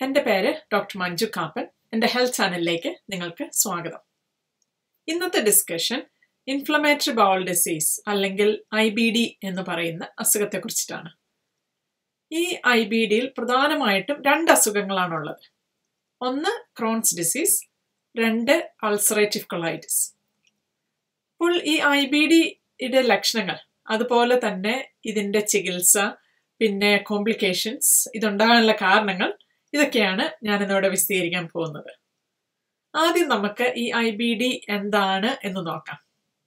എൻ്റെ പേര് ഡോക്ടർ മഞ്ജു കാപ്പൻ എൻ്റെ ഹെൽത്ത് ചാനലിലേക്ക് നിങ്ങൾക്ക് സ്വാഗതം ഇന്നത്തെ ഡിസ്കഷൻ ഇൻഫ്ലമേറ്ററി ബൗൾ ഡിസീസ് അല്ലെങ്കിൽ ഐ ബി ഡി എന്ന് പറയുന്ന അസുഖത്തെക്കുറിച്ചിട്ടാണ് ഈ ഐ ബി ഡിയിൽ പ്രധാനമായിട്ടും രണ്ട് അസുഖങ്ങളാണുള്ളത് ഒന്ന് ക്രോൺസ് ഡിസീസ് രണ്ട് അൾസറേറ്റീവ് കൊളൈറ്റിസ് അപ്പോൾ ഈ ഐ ബി ഡിയുടെ ലക്ഷണങ്ങൾ അതുപോലെ തന്നെ ഇതിൻ്റെ ചികിത്സ പിന്നെ കോംപ്ലിക്കേഷൻസ് ഇതുണ്ടാകാനുള്ള കാരണങ്ങൾ ഇതൊക്കെയാണ് ഞാനിന്നിവിടെ വിശദീകരിക്കാൻ പോകുന്നത് ആദ്യം നമുക്ക് ഈ ഐ ബി ഡി എന്താണ് എന്ന് നോക്കാം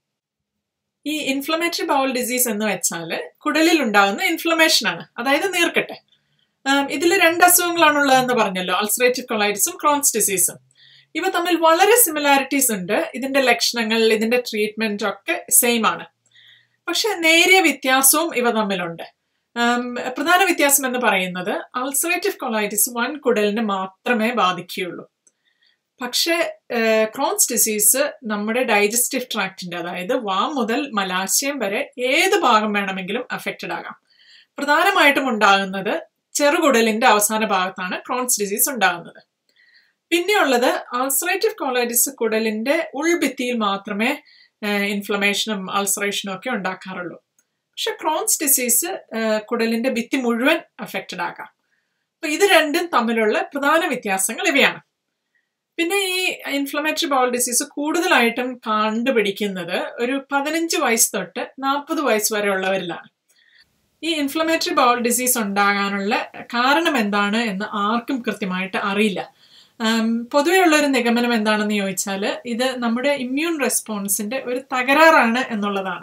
ഈ ഇൻഫ്ലമേറ്ററി ബൗൾ ഡിസീസ് എന്ന് വെച്ചാൽ കുടലിൽ ഉണ്ടാകുന്ന ഇൻഫ്ലമേഷൻ ആണ് അതായത് നീർക്കെട്ട് ഇതിൽ രണ്ട് അസുഖങ്ങളാണുള്ളതെന്ന് പറഞ്ഞല്ലോ അൾസറേറ്റീവ് കൊളൈറ്റിസും ക്രോൺസ് ഡിസീസും ഇവ തമ്മിൽ വളരെ സിമിലാരിറ്റീസ് ഉണ്ട് ഇതിന്റെ ലക്ഷണങ്ങൾ ഇതിന്റെ ട്രീറ്റ്മെന്റ് ഒക്കെ സെയിം ആണ് പക്ഷെ നേരിയ വ്യത്യാസവും ഇവ തമ്മിലുണ്ട് പ്രധാന വ്യത്യാസം എന്ന് പറയുന്നത് അൾസറേറ്റീവ് കൊളൈറ്റിസ് വൻ കുടലിനെ മാത്രമേ ബാധിക്കുകയുള്ളൂ പക്ഷേ ക്രോൺസ് ഡിസീസ് നമ്മുടെ ഡൈജസ്റ്റീവ് ട്രാക്റ്റിന്റെ അതായത് വാ മുതൽ മലാശയം വരെ ഏത് ഭാഗം വേണമെങ്കിലും അഫക്റ്റഡ് ആകാം പ്രധാനമായിട്ടും ഉണ്ടാകുന്നത് ചെറുകുടലിന്റെ അവസാന ഭാഗത്താണ് ക്രോൺസ് ഡിസീസ് ഉണ്ടാകുന്നത് പിന്നെയുള്ളത് അൾസറേറ്റീവ് കൊളൈറ്റിസ് കുടലിന്റെ ഉൾഭിത്തിയിൽ മാത്രമേ ഇൻഫ്ലമേഷനും അൾസറേഷനും ഒക്കെ ഉണ്ടാക്കാറുള്ളൂ പക്ഷെ ക്രോൺസ് ഡിസീസ് കുടലിന്റെ ഭിത്തി മുഴുവൻ അഫക്റ്റഡ് ആകാം അപ്പൊ ഇത് രണ്ടും തമ്മിലുള്ള പ്രധാന വ്യത്യാസങ്ങൾ ഇവയാണ് പിന്നെ ഈ ഇൻഫ്ലമേറ്ററി ബൗൾ ഡിസീസ് കൂടുതലായിട്ടും കണ്ടുപിടിക്കുന്നത് ഒരു പതിനഞ്ച് വയസ്സ് തൊട്ട് നാൽപ്പത് വയസ്സ് വരെ ഉള്ളവരിലാണ് ഈ ഇൻഫ്ലമേറ്ററി ബൗൾ ഡിസീസ് ഉണ്ടാകാനുള്ള കാരണം എന്താണ് എന്ന് ആർക്കും കൃത്യമായിട്ട് അറിയില്ല പൊതുവെയുള്ള ഒരു നിഗമനം എന്താണെന്ന് ചോദിച്ചാൽ ഇത് നമ്മുടെ ഇമ്മ്യൂൺ റെസ്പോൺസിന്റെ ഒരു തകരാറാണ് എന്നുള്ളതാണ്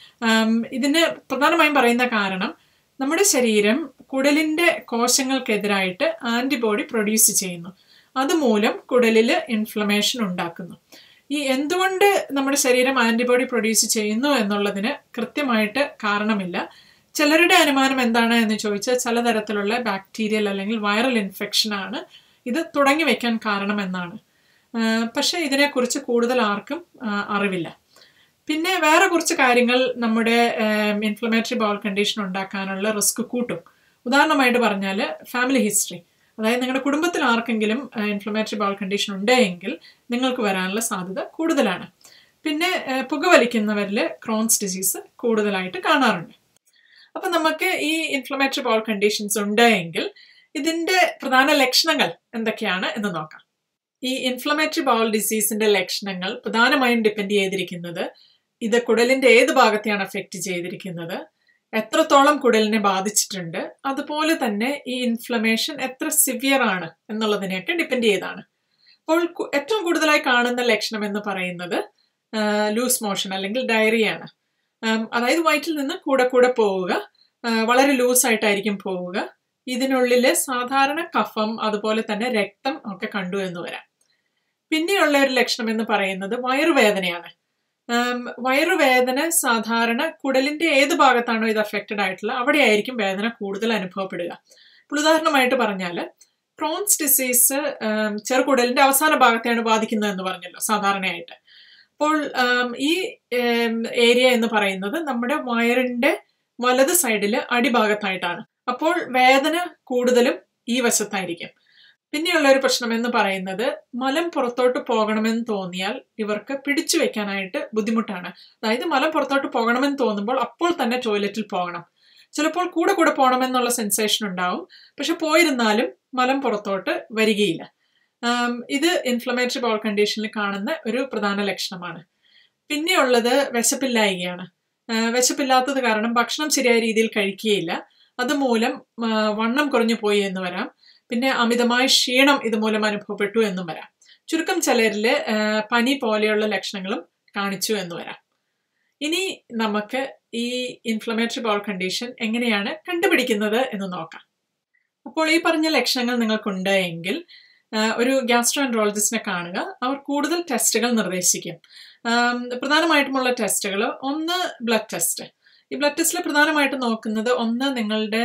ഇതിന് പ്രധാനമായും പറയുന്ന കാരണം നമ്മുടെ ശരീരം കുടലിന്റെ കോശങ്ങൾക്കെതിരായിട്ട് ആന്റിബോഡി പ്രൊഡ്യൂസ് ചെയ്യുന്നു അതുമൂലം കുടലിൽ ഇൻഫ്ലമേഷൻ ഉണ്ടാക്കുന്നു ഈ എന്തുകൊണ്ട് നമ്മുടെ ശരീരം ആന്റിബോഡി പ്രൊഡ്യൂസ് ചെയ്യുന്നു എന്നുള്ളതിന് കൃത്യമായിട്ട് കാരണമില്ല ചിലരുടെ അനുമാനം എന്താണ് എന്ന് ചോദിച്ചാൽ ചില തരത്തിലുള്ള ബാക്ടീരിയൽ അല്ലെങ്കിൽ വൈറൽ ഇൻഫെക്ഷൻ ആണ് ഇത് തുടങ്ങി വെക്കാൻ കാരണം എന്നാണ് പക്ഷെ ഇതിനെക്കുറിച്ച് കൂടുതൽ ആർക്കും അറിവില്ല പിന്നെ വേറെ കുറച്ച് കാര്യങ്ങൾ നമ്മുടെ ഇൻഫ്ലമേറ്ററി ബൗൾ കണ്ടീഷൻ ഉണ്ടാക്കാനുള്ള റിസ്ക് കൂട്ടും ഉദാഹരണമായിട്ട് പറഞ്ഞാൽ ഫാമിലി ഹിസ്റ്ററി അതായത് നിങ്ങളുടെ കുടുംബത്തിൽ ആർക്കെങ്കിലും ഇൻഫ്ലമേറ്ററി ബൗൾ കണ്ടീഷൻ ഉണ്ടെങ്കിൽ നിങ്ങൾക്ക് വരാനുള്ള സാധ്യത കൂടുതലാണ് പിന്നെ പുകവലിക്കുന്നവരിൽ ക്രോൺസ് ഡിസീസ് കൂടുതലായിട്ട് കാണാറുണ്ട് അപ്പം നമുക്ക് ഈ ഇൻഫ്ലമേറ്ററി ബൗൾ കണ്ടീഷൻസ് ഉണ്ടെങ്കിൽ ഇതിന്റെ പ്രധാന ലക്ഷണങ്ങൾ എന്തൊക്കെയാണ് എന്ന് നോക്കാം ഈ ഇൻഫ്ലമേറ്ററി ബൗൾ ഡിസീസിന്റെ ലക്ഷണങ്ങൾ പ്രധാനമായും ഡിപ്പെൻഡ് ചെയ്തിരിക്കുന്നത് ഇത് കുടലിന്റെ ഏത് ഭാഗത്തെയാണ് അഫക്റ്റ് ചെയ്തിരിക്കുന്നത് എത്രത്തോളം കുടലിനെ ബാധിച്ചിട്ടുണ്ട് അതുപോലെ തന്നെ ഈ ഇൻഫ്ലമേഷൻ എത്ര സിവിയർ ആണ് എന്നുള്ളതിനെയൊക്കെ ഡിപ്പെൻഡ് ചെയ്താണ് അപ്പോൾ ഏറ്റവും കൂടുതലായി കാണുന്ന ലക്ഷണം എന്ന് പറയുന്നത് ലൂസ് മോഷൻ അല്ലെങ്കിൽ ഡയറിയാണ് അതായത് വയറ്റിൽ നിന്ന് കൂടെ കൂടെ പോവുക വളരെ ലൂസ് ആയിട്ടായിരിക്കും പോവുക ഇതിനുള്ളിൽ സാധാരണ കഫം അതുപോലെ തന്നെ രക്തം ഒക്കെ കണ്ടു എന്ന് വരാം പിന്നെയുള്ള ഒരു ലക്ഷണം എന്ന് പറയുന്നത് വയറുവേദനയാണ് വയറുവേദന സാധാരണ കുടലിന്റെ ഏത് ഭാഗത്താണോ ഇത് അഫക്റ്റഡ് ആയിട്ടുള്ള അവിടെ ആയിരിക്കും വേദന കൂടുതൽ അനുഭവപ്പെടുക ഇപ്പോൾ ഉദാഹരണമായിട്ട് പറഞ്ഞാൽ ക്രോൺസ് ഡിസീസ് ചെറുകുടലിന്റെ അവസാന ഭാഗത്തെയാണ് ബാധിക്കുന്നത് എന്ന് പറഞ്ഞല്ലോ സാധാരണയായിട്ട് അപ്പോൾ ഈ ഏരിയ എന്ന് പറയുന്നത് നമ്മുടെ വയറിന്റെ വലത് സൈഡിൽ അടിഭാഗത്തായിട്ടാണ് അപ്പോൾ വേദന കൂടുതലും ഈ വശത്തായിരിക്കും പിന്നെയുള്ള ഒരു പ്രശ്നം എന്ന് പറയുന്നത് മലം പുറത്തോട്ട് പോകണമെന്ന് തോന്നിയാൽ ഇവർക്ക് പിടിച്ചു വെക്കാനായിട്ട് ബുദ്ധിമുട്ടാണ് അതായത് മലം പുറത്തോട്ട് പോകണമെന്ന് തോന്നുമ്പോൾ അപ്പോൾ തന്നെ ടോയ്ലറ്റിൽ പോകണം ചിലപ്പോൾ കൂടെ കൂടെ പോകണമെന്നുള്ള സെൻസേഷൻ ഉണ്ടാവും പക്ഷെ പോയിരുന്നാലും മലം പുറത്തോട്ട് വരികയില്ല ഇത് ഇൻഫ്ലമേറ്ററി ബൗൾ കണ്ടീഷനിൽ കാണുന്ന ഒരു പ്രധാന ലക്ഷണമാണ് പിന്നെയുള്ളത് വിശപ്പില്ലായികയാണ് വിശപ്പില്ലാത്തത് കാരണം ഭക്ഷണം ശരിയായ രീതിയിൽ കഴിക്കുകയില്ല അതുമൂലം വണ്ണം കുറഞ്ഞു പോയി എന്ന് വരാം പിന്നെ അമിതമായ ക്ഷീണം ഇതുമൂലം അനുഭവപ്പെട്ടു എന്നും വരാം ചുരുക്കം ചിലരിൽ പനി പോലെയുള്ള ലക്ഷണങ്ങളും കാണിച്ചു എന്ന് വരാം ഇനി നമുക്ക് ഈ ഇൻഫ്ലമേറ്ററി ബൗൾ കണ്ടീഷൻ എങ്ങനെയാണ് കണ്ടുപിടിക്കുന്നത് എന്ന് നോക്കാം അപ്പോൾ ഈ പറഞ്ഞ ലക്ഷണങ്ങൾ നിങ്ങൾക്കുണ്ട് എങ്കിൽ ഒരു ഗ്യാസ്ട്രോ എൻട്രോളജിസ്റ്റിനെ കാണുക അവർ കൂടുതൽ ടെസ്റ്റുകൾ നിർദ്ദേശിക്കും പ്രധാനമായിട്ടുമുള്ള ടെസ്റ്റുകൾ ഒന്ന് ബ്ലഡ് ടെസ്റ്റ് ഈ ബ്ലഡ് ടെസ്റ്റിൽ പ്രധാനമായിട്ടും നോക്കുന്നത് ഒന്ന് നിങ്ങളുടെ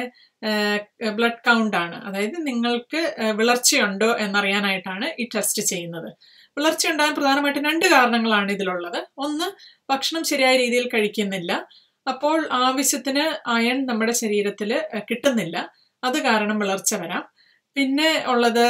ബ്ലഡ് കൗണ്ട് ആണ് അതായത് നിങ്ങൾക്ക് വിളർച്ചയുണ്ടോ എന്നറിയാനായിട്ടാണ് ഈ ടെസ്റ്റ് ചെയ്യുന്നത് വിളർച്ച ഉണ്ടാകാൻ പ്രധാനമായിട്ടും രണ്ട് കാരണങ്ങളാണ് ഇതിലുള്ളത് ഒന്ന് ഭക്ഷണം ശരിയായ രീതിയിൽ കഴിക്കുന്നില്ല അപ്പോൾ ആവശ്യത്തിന് അയൺ നമ്മുടെ ശരീരത്തിൽ കിട്ടുന്നില്ല അത് കാരണം വിളർച്ച വരാം പിന്നെ ഉള്ളത്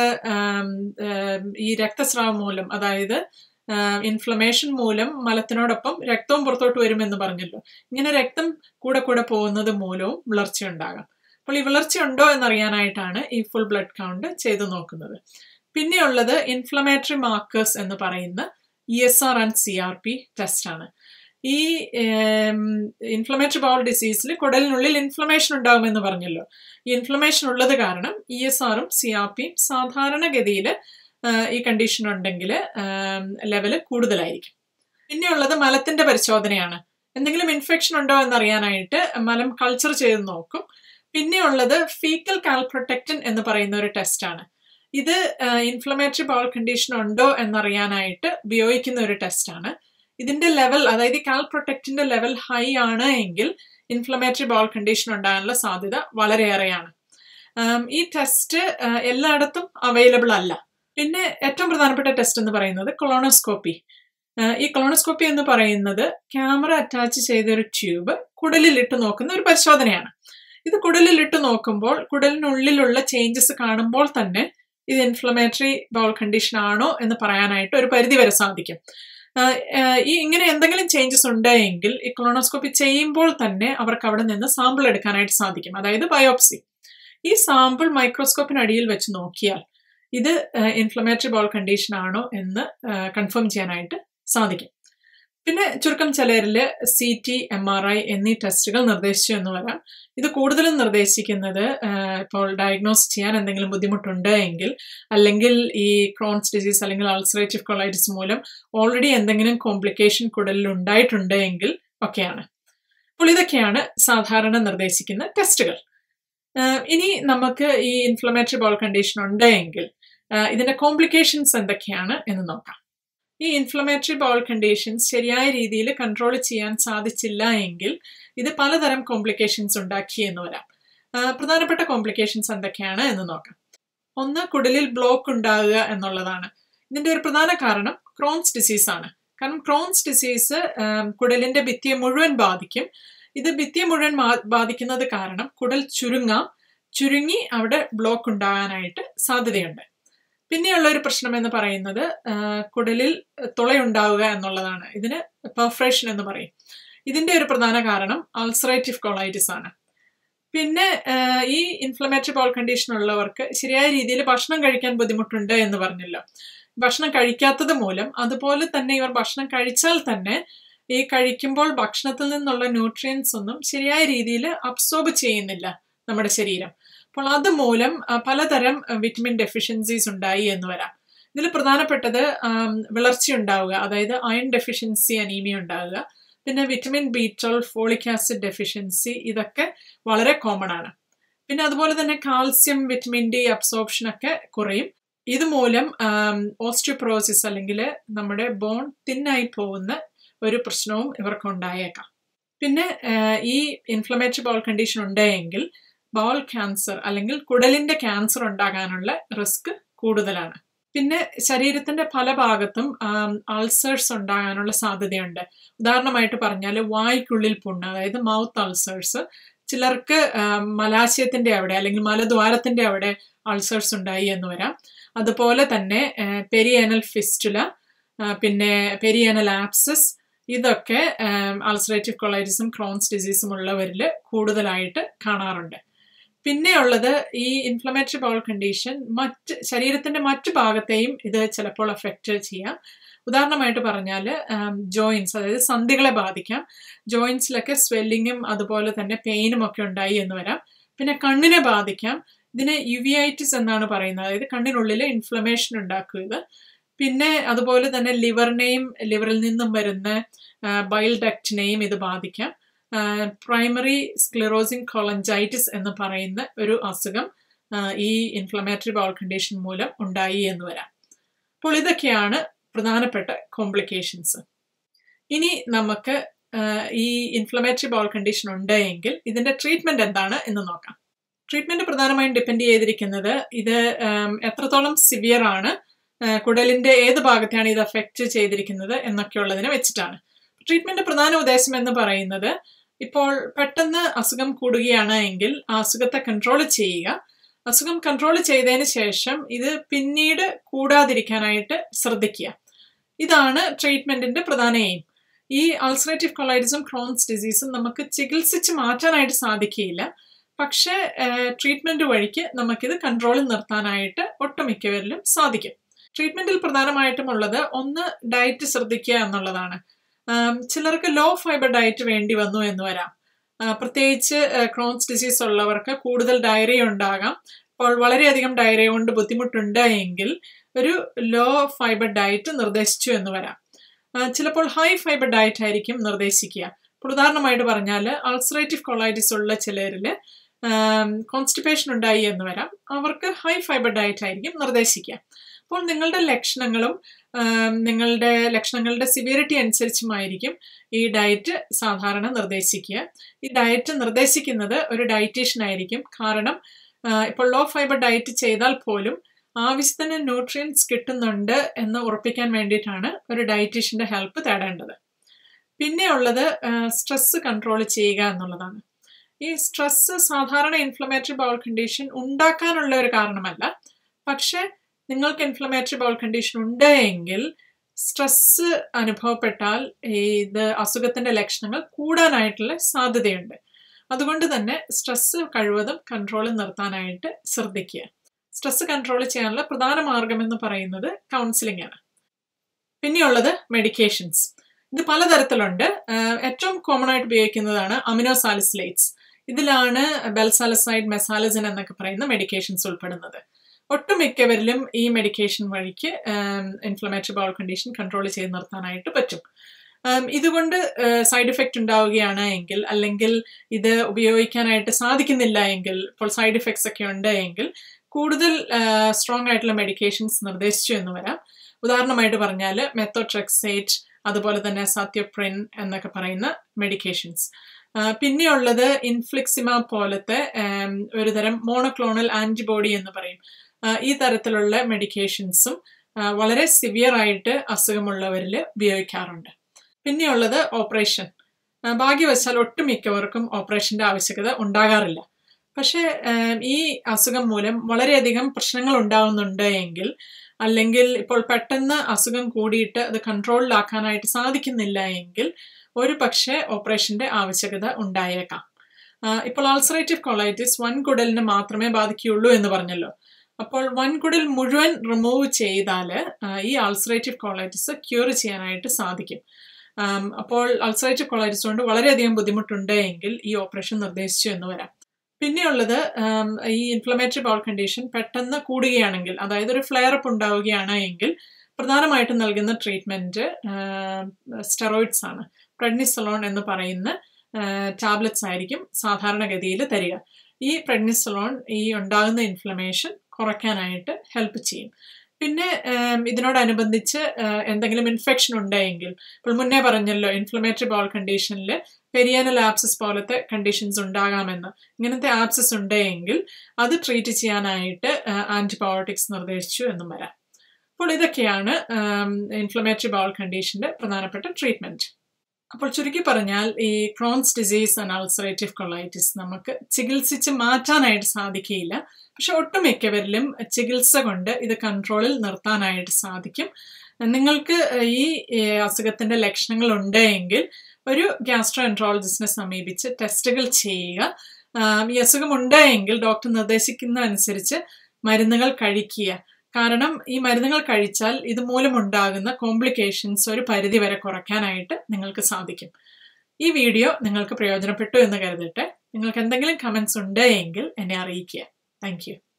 ഈ രക്തസ്രാവം മൂലം അതായത് ഇൻഫ്ലമേഷൻ മൂലം മലത്തിനോടൊപ്പം രക്തവും പുറത്തോട്ട് വരുമെന്ന് പറഞ്ഞല്ലോ ഇങ്ങനെ രക്തം കൂടെ കൂടെ പോകുന്നത് മൂലവും വിളർച്ച ഉണ്ടാകാം അപ്പോൾ ഈ വിളർച്ച ഉണ്ടോ എന്നറിയാനായിട്ടാണ് ഈ ഫുൾ ബ്ലഡ് കൗണ്ട് ചെയ്തു നോക്കുന്നത് പിന്നെയുള്ളത് ഇൻഫ്ലമേറ്ററി മാർക്കേഴ്സ് എന്ന് പറയുന്ന E S R and C R P test ആണ് ഈ ഇൻഫ്ലമേറ്ററി ബൗൾ ഡിസീസിൽ കുടലിനുള്ളിൽ ഇൻഫ്ലമേഷൻ ഉണ്ടാകുമെന്ന് പറഞ്ഞല്ലോ ഈ ഇൻഫ്ലമേഷൻ ഉള്ളത് കാരണം ഇ എസ് ആറും സി ആർ പിയും സാധാരണഗതിയിൽ ഈ കണ്ടീഷൻ ഉണ്ടെങ്കിൽ ലെവല് കൂടുതലായിരിക്കും പിന്നെയുള്ളത് മലത്തിന്റെ പരിശോധനയാണ് എന്തെങ്കിലും ഇൻഫെക്ഷൻ ഉണ്ടോ എന്നറിയാനായിട്ട് മലം കൾച്ചർ ചെയ്ത് നോക്കും പിന്നെയുള്ളത് ഫീക്കൽ കാൽപ്രൊട്ടക്റ്റൻ എന്ന് പറയുന്ന ഒരു ടെസ്റ്റാണ് ഇത് ഇൻഫ്ലമേറ്ററി ബൗൾ കണ്ടീഷൻ ഉണ്ടോ എന്നറിയാനായിട്ട് ഉപയോഗിക്കുന്ന ഒരു ടെസ്റ്റാണ് ഇതിന്റെ ലെവൽ അതായത് കാൽ പ്രൊട്ടക്റ്റിന്റെ ലെവൽ ഹൈ ആണ് എങ്കിൽ ഇൻഫ്ലമേറ്ററി ബൗൾ കണ്ടീഷൻ ഉണ്ടാകാനുള്ള സാധ്യത വളരെയേറെയാണ് ഈ ടെസ്റ്റ് എല്ലായിടത്തും അവൈലബിൾ അല്ല പിന്നെ ഏറ്റവും പ്രധാനപ്പെട്ട ടെസ്റ്റ് എന്ന് പറയുന്നത് കൊളോണോസ്കോപ്പി ഈ കൊളോണോസ്കോപ്പി എന്ന് പറയുന്നത് ക്യാമറ അറ്റാച്ച് ചെയ്ത ഒരു ട്യൂബ് കുടലിലിട്ട് നോക്കുന്ന ഒരു പരിശോധനയാണ് ഇത് കുടലിലിട്ട് നോക്കുമ്പോൾ കുടലിനുള്ളിലുള്ള ചേഞ്ചസ് കാണുമ്പോൾ തന്നെ ഇത് ഇൻഫ്ലമേറ്ററി ബൗൾ കണ്ടീഷൻ ആണോ എന്ന് പറയാനായിട്ട് ഒരു പരിധി വരെ സാധിക്കും ഈ ഇങ്ങനെ എന്തെങ്കിലും ചേഞ്ചസ് ഉണ്ടെങ്കിൽ ഈ കൊളോണോസ്കോപ്പി ചെയ്യുമ്പോൾ തന്നെ അവർക്ക് അവിടെ നിന്ന് സാമ്പിൾ എടുക്കാനായിട്ട് സാധിക്കും അതായത് ബയോപ്സി ഈ സാമ്പിൾ മൈക്രോസ്കോപ്പിനടിയിൽ വെച്ച് നോക്കിയാൽ ഇത് ഇൻഫ്ലമേറ്ററി ബോൾ കണ്ടീഷൻ ആണോ എന്ന് കൺഫേം ചെയ്യാനായിട്ട് സാധിക്കും പിന്നെ ചുരുക്കം ചിലരിൽ C T M R I എന്നീ ടെസ്റ്റുകൾ നിർദ്ദേശിച്ചു എന്ന് വരാം ഇത് കൂടുതലും നിർദ്ദേശിക്കുന്നത് ഇപ്പോൾ ഡയഗ്നോസ് ചെയ്യാൻ എന്തെങ്കിലും ബുദ്ധിമുട്ടുണ്ട് എങ്കിൽ അല്ലെങ്കിൽ ഈ ക്രോൺസ് ഡിസീസ് അല്ലെങ്കിൽ അൾസറേറ്റീവ് കൊളൈറ്റിസ് മൂലം ഓൾറെഡി എന്തെങ്കിലും കോംപ്ലിക്കേഷൻ കുടലിൽ ഉണ്ടായിട്ടുണ്ട് എങ്കിൽ ഒക്കെയാണ് അപ്പോൾ ഇതൊക്കെയാണ് സാധാരണ നിർദ്ദേശിക്കുന്ന ടെസ്റ്റുകൾ ഇനി നമുക്ക് ഈ ഇൻഫ്ലമേറ്ററി ബോൾ കണ്ടീഷൻ ഉണ്ട് എങ്കിൽ ഇതിന്റെ കോംപ്ലിക്കേഷൻസ് എന്തൊക്കെയാണ് എന്ന് നോക്കാം ഈ ഇൻഫ്ലമേറ്ററി ബോൾ കണ്ടീഷൻസ് ശരിയായ രീതിയിൽ കൺട്രോൾ ചെയ്യാൻ സാധിച്ചില്ല എങ്കിൽ ഇത് പലതരം കോംപ്ലിക്കേഷൻസ് ഉണ്ടാക്കി എന്ന് വരാം പ്രധാനപ്പെട്ട കോംപ്ലിക്കേഷൻസ് എന്തൊക്കെയാണ് എന്ന് നോക്കാം ഒന്ന് കുടലിൽ ബ്ലോക്ക് ഉണ്ടാകുക എന്നുള്ളതാണ് ഇതിന്റെ ഒരു പ്രധാന കാരണം ക്രോൺസ് ഡിസീസ് ആണ് കാരണം ക്രോൺസ് ഡിസീസ് കുടലിന്റെ ഭിത്തിയെ മുഴുവൻ ബാധിക്കും ഇത് ഭിത്തിയെ മുഴുവൻ ബാധിക്കുന്നത് കാരണം കുടൽ ചുരുങ്ങാം ചുരുങ്ങി അവിടെ ബ്ലോക്ക് ഉണ്ടാകാനായിട്ട് സാധ്യതയുണ്ട് പിന്നെയുള്ള ഒരു പ്രശ്നം എന്ന് പറയുന്നത് കുടലിൽ തുളയുണ്ടാവുക എന്നുള്ളതാണ് ഇതിന് പെർഫ്രേഷൻ എന്ന് പറയും ഇതിന്റെ ഒരു പ്രധാന കാരണം അൾസറേറ്റീവ് കൊളൈറ്റിസ് ആണ് പിന്നെ ഈ ഇൻഫ്ലമേറ്ററി ബോൾ കണ്ടീഷൻ ഉള്ളവർക്ക് ശരിയായ രീതിയിൽ ഭക്ഷണം കഴിക്കാൻ ബുദ്ധിമുട്ടുണ്ട് എന്ന് പറഞ്ഞല്ലോ ഭക്ഷണം കഴിക്കാത്തത് മൂലം അതുപോലെ തന്നെ ഇവർ ഭക്ഷണം കഴിച്ചാൽ തന്നെ ഈ കഴിക്കുമ്പോൾ ഭക്ഷണത്തിൽ നിന്നുള്ള ന്യൂട്രിയൻസ് ഒന്നും ശരിയായ രീതിയിൽ അബ്സോർബ് ചെയ്യുന്നില്ല നമ്മുടെ ശരീരം അപ്പോൾ അതുമൂലം പലതരം വിറ്റമിൻ ഡെഫിഷ്യൻസീസ് ഉണ്ടായി എന്ന് വരാം ഇതിൽ പ്രധാനപ്പെട്ടത് വിളർച്ച ഉണ്ടാവുക അതായത് അയൺ ഡെഫിഷ്യൻസി അനീമിയ ഉണ്ടാവുക പിന്നെ vitamin B twelve folic acid deficiency ഇതൊക്കെ വളരെ കോമൺ ആണ് പിന്നെ അതുപോലെ തന്നെ കാൽസ്യം വിറ്റമിൻ ഡി അബ്സോർപ്ഷൻ ഒക്കെ കുറയും ഇതുമൂലം ഓസ്റ്റിയോപ്രോസിസ് അല്ലെങ്കിൽ നമ്മുടെ ബോൺ തിന്നായി പോകുന്ന ഒരു പ്രശ്നവും ഇവർക്ക് ഉണ്ടായേക്കാം പിന്നെ ഈ ഇൻഫ്ലമേറ്ററി ബോൾ കണ്ടീഷൻ ഉണ്ടെങ്കിൽ ബൗൾ ക്യാൻസർ അല്ലെങ്കിൽ കുടലിന്റെ ക്യാൻസർ ഉണ്ടാകാനുള്ള റിസ്ക് കൂടുതലാണ് പിന്നെ ശരീരത്തിന്റെ പല ഭാഗത്തും അൾസേഴ്സ് ഉണ്ടാകാനുള്ള സാധ്യതയുണ്ട് ഉദാഹരണമായിട്ട് പറഞ്ഞാൽ വായ്ക്കുള്ളിൽ പുണ്ണ് അതായത് മൗത്ത് അൾസേഴ്സ് ചിലർക്ക് മലാശയത്തിന്റെ അവിടെ അല്ലെങ്കിൽ മലദ്വാരത്തിന്റെ അവിടെ അൾസേഴ്സ് ഉണ്ടായി എന്ന് വരാം അതുപോലെ തന്നെ പെരിയനൽ ഫിസ്റ്റുല പിന്നെ പെരിയനൽ ആപ്സസ് ഇതൊക്കെ അൾസറേറ്റീവ് കൊളൈറ്റിസും ക്രോൺസ് ഡിസീസും ഉള്ളവരിൽ കൂടുതലായിട്ട് കാണാറുണ്ട് പിന്നെയുള്ളത് ഈ ഇൻഫ്ലമേറ്ററി ബൗൾ കണ്ടീഷൻ മറ്റ് ശരീരത്തിന്റെ മറ്റു ഭാഗത്തെയും ഇത് ചിലപ്പോൾ അഫക്റ്റ് ചെയ്യാം ഉദാഹരണമായിട്ട് പറഞ്ഞാൽ ജോയിൻസ് അതായത് സന്ധികളെ ബാധിക്കാം ജോയിൻസിലൊക്കെ സ്വെല്ലിങ്ങും അതുപോലെ തന്നെ പെയിനും ഒക്കെ ഉണ്ടായി എന്ന് വരാം പിന്നെ കണ്ണിനെ ബാധിക്കാം ഇതിന് യുവിഐറ്റിസ് എന്നാണ് പറയുന്നത് അതായത് കണ്ണിനുള്ളിൽ ഇൻഫ്ലമേഷൻ ഉണ്ടാക്കുക ഇത് പിന്നെ അതുപോലെ തന്നെ ലിവറിനെയും ലിവറിൽ നിന്നും വരുന്ന ബൈൽ ഡക്റ്റിനെയും ഇത് ബാധിക്കാം പ്രൈമറി സ്ക്ലിറോസിങ് കൊളഞ്ചൈറ്റിസ് എന്ന് പറയുന്ന ഒരു അസുഖം ഈ ഇൻഫ്ലമേറ്ററി ബൗൾ കണ്ടീഷൻ മൂലം ഉണ്ടായി എന്ന് വരാം അപ്പോൾ ഇതൊക്കെയാണ് പ്രധാനപ്പെട്ട കോംപ്ലിക്കേഷൻസ് ഇനി നമുക്ക് ഈ ഇൻഫ്ലമേറ്ററി ബൗൾ കണ്ടീഷൻ ഉണ്ടെങ്കിൽ ഇതിന്റെ ട്രീറ്റ്മെന്റ് എന്താണ് എന്ന് നോക്കാം ട്രീറ്റ്മെന്റ് പ്രധാനമായും ഡിപ്പെൻഡ് ചെയ്തിരിക്കുന്നത് ഇത് എത്രത്തോളം സിവിയർ ആണ് കുടലിന്റെ ഏത് ഭാഗത്തെയാണ് ഇത് അഫക്റ്റ് ചെയ്തിരിക്കുന്നത് എന്നൊക്കെയുള്ളതിനെ വെച്ചിട്ടാണ് ട്രീറ്റ്മെന്റ് പ്രധാന ഉദ്ദേശം എന്ന് പറയുന്നത് ഇപ്പോൾ പെട്ടെന്ന് അസുഖം കൂടുകയാണ് എങ്കിൽ ആ അസുഖത്തെ കൺട്രോൾ ചെയ്യുക അസുഖം കൺട്രോൾ ചെയ്തതിന് ശേഷം ഇത് പിന്നീട് കൂടാതിരിക്കാനായിട്ട് ശ്രദ്ധിക്കുക ഇതാണ് ട്രീറ്റ്മെന്റിന്റെ പ്രധാന എയിം ഈ അൾസറേറ്റീവ് കൊളൈറ്റിസും ക്രോൺസ് ഡിസീസും നമുക്ക് ചികിത്സിച്ച് മാറ്റാനായിട്ട് സാധിക്കുകയില്ല പക്ഷേ ട്രീറ്റ്മെന്റ് വഴിക്ക് നമുക്കിത് കൺട്രോളിൽ നിർത്താനായിട്ട് ഒട്ടുമിക്കവരിലും സാധിക്കും ട്രീറ്റ്മെന്റിൽ പ്രധാനമായിട്ടും ഉള്ളത് ഒന്ന് ഡയറ്റ് ശ്രദ്ധിക്കുക എന്നുള്ളതാണ് ചിലർക്ക് ലോ ഫൈബർ ഡയറ്റ് വേണ്ടി വന്നു എന്ന് വരാം പ്രത്യേകിച്ച് ക്രോൺസ് ഡിസീസ് ഉള്ളവർക്ക് കൂടുതൽ ഡയറിയ ഉണ്ടാകാം അപ്പോൾ വളരെയധികം ഡയറിയ കൊണ്ട് ബുദ്ധിമുട്ടുണ്ട് എങ്കിൽ ഒരു ലോ ഫൈബർ ഡയറ്റ് നിർദ്ദേശിച്ചു എന്ന് വരാം ചിലപ്പോൾ ഹൈ ഫൈബർ ഡയറ്റ് ആയിരിക്കും നിർദ്ദേശിക്കുക ഇപ്പോൾ ഉദാഹരണമായിട്ട് പറഞ്ഞാൽ അൾസറേറ്റീവ് കൊളൈറ്റിസ് ഉള്ള ചിലരിൽ കോൺസ്റ്റിപ്പേഷൻ ഉണ്ടായി എന്ന് വരാം അവർക്ക് ഹൈ ഫൈബർ ഡയറ്റ് ആയിരിക്കും നിർദ്ദേശിക്കുക അപ്പോൾ നിങ്ങളുടെ ലക്ഷണങ്ങളും നിങ്ങളുടെ ലക്ഷണങ്ങളുടെ സിവിയറിറ്റി അനുസരിച്ചുമായിരിക്കും ഈ ഡയറ്റ് സാധാരണ നിർദ്ദേശിക്കുക ഈ ഡയറ്റ് നിർദ്ദേശിക്കുന്നത് ഒരു ഡയറ്റീഷ്യൻ ആയിരിക്കും കാരണം ഇപ്പോൾ ലോ ഫൈബർ ഡയറ്റ് ചെയ്താൽ പോലും ആവശ്യത്തിന് ന്യൂട്രിയൻസ് കിട്ടുന്നുണ്ട് എന്ന് ഉറപ്പിക്കാൻ വേണ്ടിയിട്ടാണ് ഒരു ഡയറ്റീഷ്യന്റെ ഹെൽപ്പ് തേടേണ്ടത് പിന്നെ ഉള്ളത് സ്ട്രെസ് കൺട്രോൾ ചെയ്യുക എന്നുള്ളതാണ് ഈ സ്ട്രെസ് സാധാരണ ഇൻഫ്ലമേറ്ററി ബൗൾ കണ്ടീഷൻ ഉണ്ടാക്കാനുള്ള ഒരു കാരണമല്ല പക്ഷേ നിങ്ങൾക്ക് ഇൻഫ്ലമേറ്ററി ബൗൾ കണ്ടീഷൻ ഉണ്ട് എങ്കിൽ സ്ട്രെസ് അനുഭവപ്പെട്ടാൽ ഇത് അസുഖത്തിന്റെ ലക്ഷണങ്ങൾ കൂടാനായിട്ടുള്ള സാധ്യതയുണ്ട് അതുകൊണ്ട് തന്നെ സ്ട്രെസ് കഴിവതും കൺട്രോളിൽ നിർത്താനായിട്ട് ശ്രദ്ധിക്കുക സ്ട്രെസ് കൺട്രോൾ ചെയ്യാനുള്ള പ്രധാന മാർഗം എന്ന് പറയുന്നത് കൗൺസിലിംഗ് ആണ് പിന്നെയുള്ളത് മെഡിക്കേഷൻസ് ഇത് പലതരത്തിലുണ്ട് ഏറ്റവും കോമൺ ആയിട്ട് ഉപയോഗിക്കുന്നതാണ് അമിനോസാലിസ്ലേറ്റ്സ് ഇതിലാണ് ബെൽസാലസൈഡ് മെസാലസിൻ എന്നൊക്കെ പറയുന്ന മെഡിക്കേഷൻസ് ഉൾപ്പെടുന്നത് ഒട്ടുമിക്കവരിലും ഈ മെഡിക്കേഷൻ വഴിക്ക് ഇൻഫ്ലമേറ്ററി ബൗൾ കണ്ടീഷൻ കൺട്രോൾ ചെയ്ത് നിർത്താനായിട്ട് പറ്റും ഇതുകൊണ്ട് സൈഡ് എഫക്റ്റ് ഉണ്ടാവുകയാണ് എങ്കിൽ അല്ലെങ്കിൽ ഇത് ഉപയോഗിക്കാനായിട്ട് സാധിക്കുന്നില്ല എങ്കിൽ ഇപ്പോൾ സൈഡ് എഫക്ട്സ് ഒക്കെ ഉണ്ട് എങ്കിൽ കൂടുതൽ സ്ട്രോങ് ആയിട്ടുള്ള മെഡിക്കേഷൻസ് നിർദ്ദേശിച്ചു എന്ന് വരാം ഉദാഹരണമായിട്ട് പറഞ്ഞാൽ മെത്തോട്രെക്സേറ്റ് അതുപോലെ തന്നെ സത്യപ്രിൻ എന്നൊക്കെ പറയുന്ന മെഡിക്കേഷൻസ് പിന്നെയുള്ളത് ഇൻഫ്ലിക്സിമ പോലത്തെ ഒരു തരം മോണോക്ലോണൽ ആന്റിബോഡി എന്ന് പറയും ഈ തരത്തിലുള്ള മെഡിക്കേഷൻസും വളരെ സിവിയർ ആയിട്ട് അസുഖമുള്ളവരിൽ ഉപയോഗിക്കാറുണ്ട് പിന്നെയുള്ളത് ഓപ്പറേഷൻ ഭാഗ്യവശാൽ ഒട്ടുമിക്കവർക്കും ഓപ്പറേഷന്റെ ആവശ്യകത ഉണ്ടാകാറില്ല പക്ഷേ ഈ അസുഖം മൂലം വളരെയധികം പ്രശ്നങ്ങൾ ഉണ്ടാവുന്നുണ്ട് എങ്കിൽ അല്ലെങ്കിൽ ഇപ്പോൾ പെട്ടെന്ന് അസുഖം കൂടിയിട്ട് അത് കൺട്രോളിലാക്കാനായിട്ട് സാധിക്കുന്നില്ല എങ്കിൽ ഒരു പക്ഷേ ഓപ്പറേഷന്റെ ആവശ്യകത ഉണ്ടായേക്കാം ഇപ്പോൾ ആൾസറേറ്റീവ് കൊളൈറ്റിസ് വൻകുടലിന് മാത്രമേ ബാധിക്കുകയുള്ളൂ എന്ന് പറഞ്ഞല്ലോ അപ്പോൾ വൻകുടൽ മുഴുവൻ റിമൂവ് ചെയ്താൽ ഈ ആൾസറേറ്റീവ് കൊളൈറ്റിസ് ക്യൂർ ചെയ്യാനായിട്ട് സാധിക്കും അപ്പോൾ അൾസറേറ്റീവ് കൊളൈറ്റിസ് കൊണ്ട് വളരെയധികം ബുദ്ധിമുട്ടുണ്ട് എങ്കിൽ ഈ ഓപ്പറേഷൻ നിർദ്ദേശിച്ചു എന്ന് വരാം പിന്നെയുള്ളത് ഈ ഇൻഫ്ലമേറ്ററി ബൗൾ കണ്ടീഷൻ പെട്ടെന്ന് കൂടുകയാണെങ്കിൽ അതായത് ഒരു ഫ്ലെയർ അപ്പ് ഉണ്ടാവുകയാണ് എങ്കിൽ പ്രധാനമായിട്ടും നൽകുന്ന ട്രീറ്റ്മെന്റ് സ്റ്റെറോയിഡ്സ് ആണ് പ്രെഡ്നിസലോൺ എന്ന് പറയുന്ന ടാബ്ലറ്റ്സ് ആയിരിക്കും സാധാരണഗതിയിൽ തരിക ഈ പ്രെഡ്നിസലോൺ ഈ ഉണ്ടാകുന്ന ഇൻഫ്ലമേഷൻ കുറയ്ക്കാനായിട്ട് ഹെൽപ്പ് ചെയ്യും പിന്നെ ഇതിനോടനുബന്ധിച്ച് എന്തെങ്കിലും ഇൻഫെക്ഷൻ ഉണ്ടെങ്കിൽ ഇപ്പോൾ മുന്നേ പറഞ്ഞല്ലോ ഇൻഫ്ലമേറ്ററി ബോൾ കണ്ടീഷനിൽ പെരിയാനൽ ആപ്സസ് പോലത്തെ കണ്ടീഷൻസ് ഉണ്ടാകാമെന്ന് ഇങ്ങനത്തെ ആപ്സസ് ഉണ്ടെങ്കിൽ അത് ട്രീറ്റ് ചെയ്യാനായിട്ട് ആന്റിബയോട്ടിക്സ് നിർദ്ദേശിച്ചു എന്നും വരാം അപ്പോൾ ഇതൊക്കെയാണ് ഇൻഫ്ലമേറ്ററി ബൗൾ കണ്ടീഷന്റെ പ്രധാനപ്പെട്ട ട്രീറ്റ്മെന്റ് അപ്പോൾ ചുരുക്കി പറഞ്ഞാൽ ഈ Crohn's disease and ulcerative colitis നമുക്ക് ചികിത്സിച്ച് മാറ്റാനായിട്ട് സാധിക്കുകയില്ല പക്ഷെ ഒട്ടുമിക്കവരിലും ചികിത്സ കൊണ്ട് ഇത് കൺട്രോളിൽ നിർത്താനായിട്ട് സാധിക്കും നിങ്ങൾക്ക് ഈ അസുഖത്തിന്റെ ലക്ഷണങ്ങൾ ഉണ്ടെങ്കിൽ ഒരു ഗ്യാസ്ട്രോ എൻട്രോളജിസ്റ്റിനെ സമീപിച്ച് ടെസ്റ്റുകൾ ചെയ്യുക ഈ അസുഖം ഉണ്ടെങ്കിൽ ഡോക്ടർ നിർദ്ദേശിക്കുന്ന അനുസരിച്ച് മരുന്നുകൾ കഴിക്കുക കാരണം ഈ മരുന്നുകൾ കഴിച്ചാൽ ഇതുമൂലം ഉണ്ടാകുന്ന കോംപ്ലിക്കേഷൻസ് ഒരു പരിധി വരെ കുറയ്ക്കാനായിട്ട് നിങ്ങൾക്ക് സാധിക്കും ഈ വീഡിയോ നിങ്ങൾക്ക് പ്രയോജനപ്പെട്ടു എന്ന് കരുതട്ടെ നിങ്ങൾക്ക് എന്തെങ്കിലും കമൻസ് ഉണ്ട് എങ്കിൽ എന്നെ അറിയിക്കുക താങ്ക്